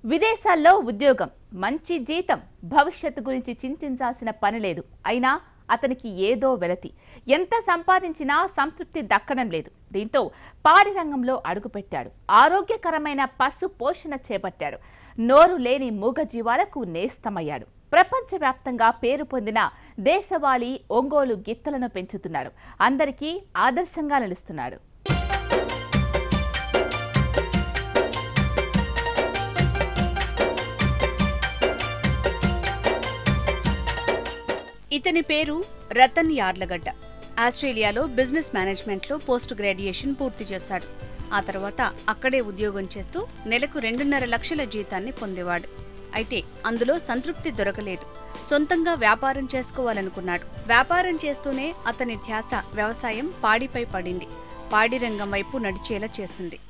విదేశాల్లో ఉద్యోగం మంచి జీతం భవిష్యత్తు గురించి చింతించాల్సిన పని లేదు అయినా అతనికి ఏదో వెలతి ఎంత సంపాదించినా సంతృప్తి దక్కడం లేదు దీంతో పాడి రంగంలో అడుగుపెట్టాడు ఆరోగ్యకరమైన పశు పోషణ చేపట్టాడు నోరు లేని మూగ జీవాలకు నేస్తమయ్యాడు ప్రపంచవ్యాప్తంగా పేరు పొందిన దేశవాళీ ఒంగోలు గిత్తలను పెంచుతున్నాడు అందరికీ ఆదర్శంగా నిలుస్తున్నాడు ఇతని పేరు రతన్ యార్లగడ్డ ఆస్ట్రేలియాలో బిజినెస్ మేనేజ్మెంట్లో పోస్ట్ గ్రాడ్యుయేషన్ పూర్తి చేశాడు ఆ తర్వాత అక్కడే ఉద్యోగం చేస్తూ నెలకు రెండున్నర లక్షల జీతాన్ని పొందేవాడు అయితే అందులో సంతృప్తి దొరకలేదు సొంతంగా వ్యాపారం చేసుకోవాలనుకున్నాడు వ్యాపారం చేస్తూనే అతని ధ్యాస వ్యవసాయం పాడిపై పడింది పాడి రంగం వైపు నడిచేలా చేసింది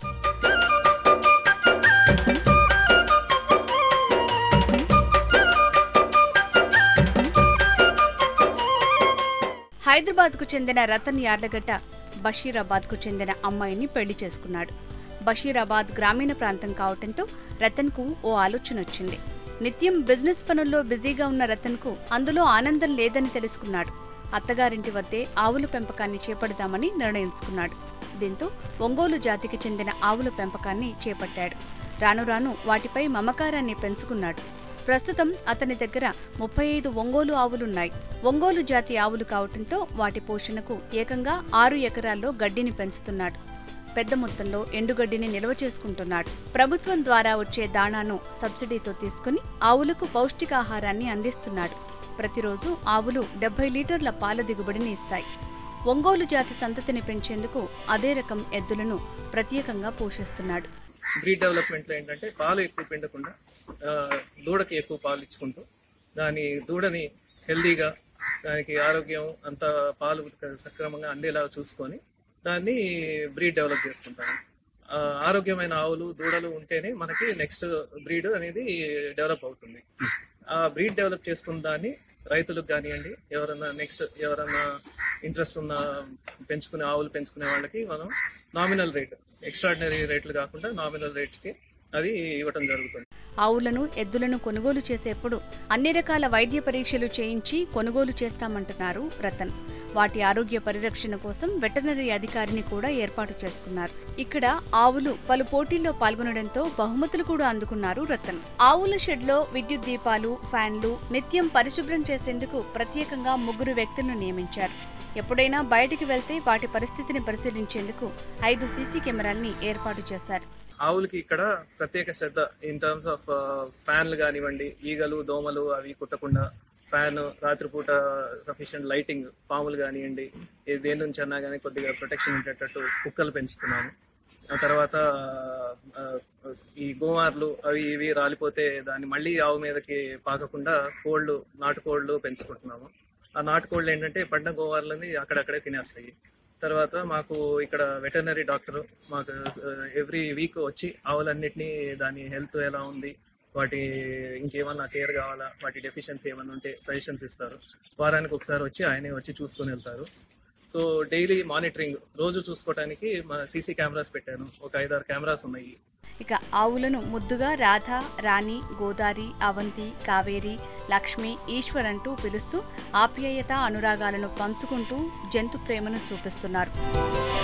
హైదరాబాద్కు చెందిన రతన్ యార్లగడ్డ బషీరాబాద్కు చెందిన అమ్మాయిని పెళ్లి చేసుకున్నాడు బషీరాబాద్ గ్రామీణ ప్రాంతం కావటంతో రతన్కు ఓ ఆలోచన వచ్చింది నిత్యం బిజినెస్ పనుల్లో బిజీగా ఉన్న రతన్కు అందులో ఆనందం లేదని తెలుసుకున్నాడు అత్తగారింటి వద్దే ఆవుల పెంపకాన్ని చేపడదామని నిర్ణయించుకున్నాడు దీంతో ఒంగోలు జాతికి చెందిన ఆవుల పెంపకాన్ని చేపట్టాడు రాను రాను వాటిపై మమకారాన్ని పెంచుకున్నాడు ప్రస్తుతం అతని దగ్గర ముప్పై ఐదు ఒంగోలు ఆవులున్నాయి ఒంగోలు జాతి ఆవులు కావటంతో వాటి పోషణకు ఏకంగా ఆరు ఎకరాల్లో గడ్డిని పెంచుతున్నాడు పెద్ద మొత్తంలో ఎండుగడ్డిని నిల్వ చేసుకుంటున్నాడు ప్రభుత్వం ద్వారా వచ్చే దాణాను సబ్సిడీతో తీసుకుని ఆవులకు పౌష్టికాహారాన్ని అందిస్తున్నాడు ప్రతిరోజు ఆవులు డెబ్బై లీటర్ల పాల దిగుబడిని ఇస్తాయి ఒంగోలు జాతి సంతతిని పెంచేందుకు అదే రకం ఎద్దులను ప్రత్యేకంగా పోషిస్తున్నాడు బ్రీడ్ డెవలప్మెంట్లో ఏంటంటే పాలు ఎక్కువ పిండకుండా ఆ, దూడకి ఎక్కువ పాలు ఇచ్చుకుంటూ దాని దూడని హెల్దీగా దానికి ఆరోగ్యం అంత పాలు సక్రమంగా అందేలాగా చూసుకొని దాన్ని బ్రీడ్ డెవలప్ చేసుకుంటాము ఆ, ఆరోగ్యమైన ఆవులు దూడలు ఉంటేనే మనకి నెక్స్ట్ బ్రీడ్ అనేది డెవలప్ అవుతుంది ఆ బ్రీడ్ డెవలప్ చేసుకున్న దాన్ని రైతులకు కానివ్వండి ఎవరన్నా నెక్స్ట్ ఎవరన్నా ఇంట్రెస్ట్ ఉన్న పెంచుకునే ఆవులు పెంచుకునే వాళ్ళకి మనం నామినల్ రేట్ ఎక్స్ట్రాడినరీ రేట్లు కాకుండా నామినల్ రేట్స్కి అది ఇవ్వటం జరుగుతుంది ఆవులను ఎద్దులను కొనుగోలు చేసేప్పుడు అన్ని రకాల వైద్య పరీక్షలు చేయించి కొనుగోలు చేస్తామంటున్నారు రతన్ వాటి ఆరోగ్య పరిరక్షణ కోసం వెటర్నరీ అధికారిని కూడా ఏర్పాటు చేసుకున్నారు ఇక్కడ ఆవులు పలు పోటీల్లో పాల్గొనడంతో బహుమతులు కూడా అందుకున్నారు రతన్ ఆవుల షెడ్లో విద్యుత్ దీపాలు ఫ్యాన్లు నిత్యం పరిశుభ్రం చేసేందుకు ప్రత్యేకంగా ముగ్గురు వ్యక్తులను నియమించారు ఎప్పుడైనా బయటికి వెళ్తే వాటి పరిస్థితిని పరిశీలించేందుకు ఐదు సీసీ కెమెరాల్ని ఏర్పాటు చేశారు ఆవులకి ఇక్కడ ప్రత్యేక శ్రద్ధ ఇన్ టర్మ్స్ ఆఫ్ ఫ్యాన్లు కానివ్వండి ఈగలు దోమలు అవి కుట్టకుండా ఫ్యాన్ రాత్రిపూట సఫిషియంట్ లైటింగ్ పాములు కానివ్వండి ఏ దేని నుంచి అన్నా కానీ కొద్దిగా ప్రొటెక్షన్ ఉండేటట్టు కుక్కలు పెంచుతున్నాము ఆ తర్వాత ఆ, ఈ గోమార్లు అవి ఇవి రాలిపోతే దాన్ని మళ్ళీ ఆవు మీదకి పాకకుండా కోళ్ళు నాటుకోళ్ళు పెంచుకుంటున్నాము ఆ నాటుకోళ్ళు ఏంటంటే పంట గోవార్లని అక్కడక్కడే తినేస్తాయి తర్వాత మాకు ఇక్కడ వెటర్నరీ డాక్టర్ మాకు ఎవ్రీ వీక్ వచ్చి ఆవులన్నిటినీ దాని హెల్త్ ఎలా ఉంది వాటి ఇంకేమన్నా కేర్ కావాలా వాటి డెఫిషియన్సీ ఏమన్నా ఉంటే సజెషన్స్ ఇస్తారు వారానికి ఒకసారి వచ్చి ఆయనే వచ్చి చూసుకొని వెళ్తారు సో డైలీ మానిటరింగ్ రోజు చూసుకోవడానికి మా సీసీ కెమెరాస్ పెట్టాను ఒక ఐదారు కెమెరాస్ ఉన్నాయి ఇక ఆవులను ముద్దుగా రాధ రాణి గోదారి అవంతి కావేరి లక్ష్మి ఈశ్వర్ అంటూ పిలుస్తూ ఆప్యాయత అనురాగాలను పంచుకుంటూ జంతు ప్రేమను చూపిస్తున్నారు